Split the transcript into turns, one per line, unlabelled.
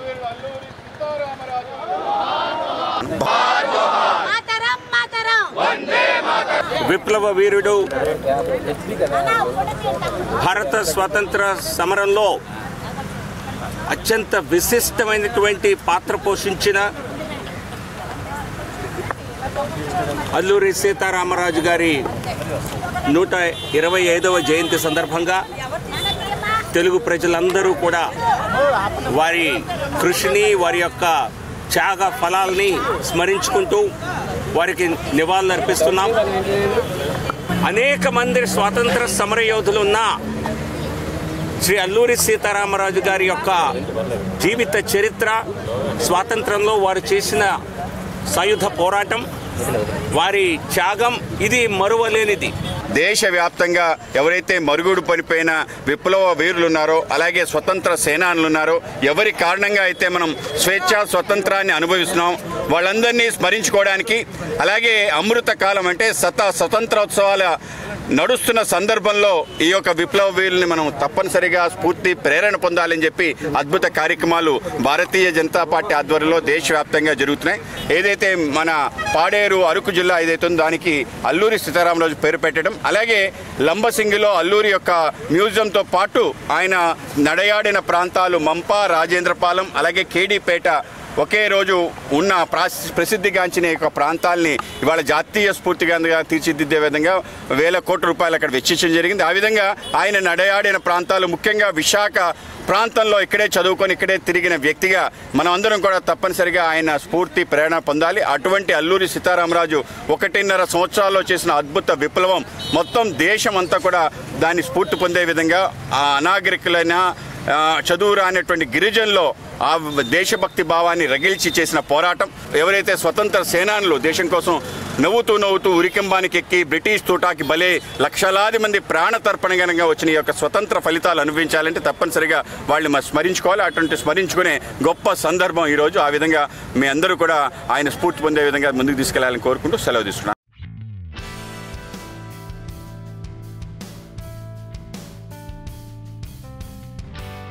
వీరుడు అల్లూరి సీతారామరాజు
మాతరం మాతరం
విప్లవ వీరుడు భారత స్వాతంత్ర సమరంలో అత్యంత విశిష్టమైనటువంటి పాత్ర పోషించిన అల్లూరి సీతారామరాజు గారి నూట ఇరవై ఐదవ జయంతి సందర్భంగా తెలుగు ప్రజలందరూ కూడా వారి కృషిని వారి యొక్క త్యాగ ఫలాల్ని స్మరించుకుంటూ వారికి నివాళులు అర్పిస్తున్నాం అనేక మంది స్వాతంత్ర సమరయోధులు ఉన్నా శ్రీ అల్లూరి సీతారామరాజు గారి యొక్క జీవిత చరిత్ర స్వాతంత్రంలో వారు చేసిన సాయుధ పోరాటం వారి త్యాగం ఇది మరువలేనిది
దేశవ్యాప్తంగా ఎవరైతే మరుగుడు పడిపోయిన విప్లవ వీరులు ఉన్నారో అలాగే స్వతంత్ర సేనానులు ఉన్నారో ఎవరి కారణంగా అయితే మనం స్వేచ్ఛ స్వతంత్రాన్ని అనుభవిస్తున్నాం వాళ్ళందరినీ స్మరించుకోవడానికి అలాగే అమృత కాలం అంటే శత స్వతంత్రోత్సవాల నడుస్తున్న సందర్భంలో ఈ యొక్క విప్లవ వీరుల్ని మనం తప్పనిసరిగా స్ఫూర్తి ప్రేరణ పొందాలని చెప్పి అద్భుత కార్యక్రమాలు భారతీయ జనతా పార్టీ ఆధ్వర్యంలో దేశవ్యాప్తంగా జరుగుతున్నాయి ఏదైతే మన పాడేరు అరకు జిల్లా ఏదైతే ఉందో దానికి అల్లూరి సీతారామరాజు పేరు పెట్టడం అలాగే లంబసింగిలో అల్లూరి యొక్క మ్యూజియంతో పాటు ఆయన నడయాడిన ప్రాంతాలు మంప రాజేంద్రపాలెం అలాగే కేడీపేట ఒకే రోజు ఉన్న ప్రాస్- ప్రసిద్ధిగాంచిన ఈ యొక్క ప్రాంతాల్ని ఇవాళ జాతీయ స్ఫూర్తిగా తీర్చిదిద్దే విధంగా వేల కోట్ల రూపాయలు అక్కడ వెచ్చించడం జరిగింది ఆ విధంగా ఆయన నడయాడిన ప్రాంతాలు ముఖ్యంగా విశాఖ ప్రాంతంలో ఇక్కడే చదువుకొని ఇక్కడే తిరిగిన వ్యక్తిగా మనం అందరం కూడా తప్పనిసరిగా ఆయన స్ఫూర్తి ప్రేరణ పొందాలి అటువంటి అల్లూరి సీతారామరాజు ఒకటిన్నర సంవత్సరాల్లో చేసిన అద్భుత విప్లవం మొత్తం దేశం అంతా కూడా దాన్ని స్ఫూర్తి పొందే విధంగా ఆ అనాగరికులైన ఆ, చదువు రానటువంటి గిరిజనులో ఆ దేశభక్తి భావాన్ని రగిల్చి చేసిన పోరాటం ఎవరైతే స్వతంత్ర సేనానులు దేశం కోసం నవ్వుతూ నవ్వుతూ ఉరికంబానికి ఎక్కి బ్రిటిష్ తూటాకి బలే లక్షలాది మంది ప్రాణ తర్పణగనంగా వచ్చిన ఈ యొక్క స్వతంత్ర ఫలితాలు అనుభవించాలంటే తప్పనిసరిగా వాళ్ళు మరి స్మరించుకోవాలి అటువంటి స్మరించుకునే గొప్ప సందర్భం ఈరోజు ఆ విధంగా మీ అందరూ కూడా ఆయన స్ఫూర్తి పొందే విధంగా ముందుకు తీసుకెళ్లాలని కోరుకుంటూ సెలవు తీసుకున్నాను